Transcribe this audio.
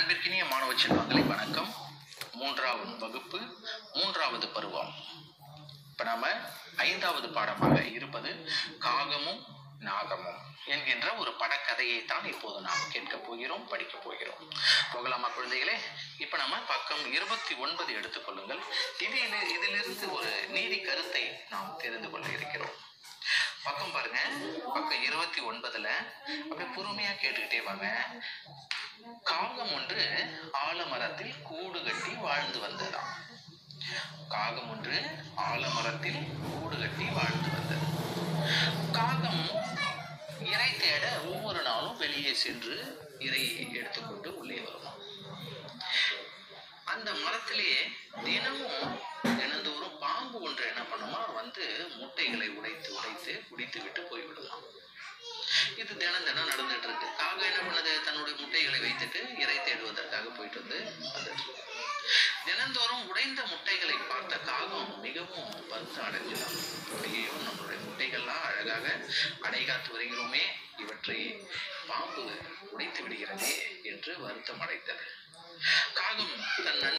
அன்பிற்கினிய மாணவ செல்வங்களை வணக்கம் மூன்றாவது வகுப்பு மூன்றாவது பருவம் இப்ப நாம ஐந்தாவது பாடமாக இருப்பது காகமும் நாகமும் என்கின்ற ஒரு படக்கதையை தான் இப்போது நாம் கேட்க போகிறோம் படிக்க போகிறோம் போகலாமா குழந்தைகளே இப்ப நம்ம பக்கம் இருபத்தி ஒன்பது எடுத்துக்கொள்ளுங்கள் இதில் இதிலிருந்து ஒரு நீதி கருத்தை நாம் தெரிந்து கொள்ள இருக்கிறோம் பக்கம் பாருங்க பக்கம் இருபத்தி ஒன்பதுல அப்படியே பொறுமையா கேட்டுக்கிட்டே வாங்க காகம் ஒன்று ஆலமரத்தில் கூடு கட்டி வாழ்ந்து வந்ததாம் காகம் ஒன்று ஆலமரத்தில் கூடு கட்டி வாழ்ந்து வந்தது காகம் இறை தேட ஒவ்வொரு நாளும் வெளியே சென்று இறையை எடுத்துக்கொண்டு உள்ளே வருமா அந்த மரத்திலேயே தினமும் தினந்தோறும் பாம்பு ஒன்று என்ன பண்ணுமா வந்து முட்டைகளை உடைத்து உடைத்து குடித்து விட்டு போய்விடுமா இது தினம் தினம் நடந்துட்டு இருக்கு காகம் என்ன பண்ணுது தன்னுடைய முட்டைகளை வைத்துட்டு இறை தேடுவதற்காக போயிட்டு வந்து வந்துட்டு இருக்கு. தினந்தோறும் உடைந்த முட்டைகளை பார்த்த காகம் மிகவும் வருத்தம் அடைஞ்சிடும் ஐயோ நம்மளுடைய முட்டைகள்லாம் அழகாக அடை காத்து வருகிறோமே இவற்றை பாம்பு உடைத்து விடுகிறதே என்று வருத்தம் அடைத்தது காகம் தன்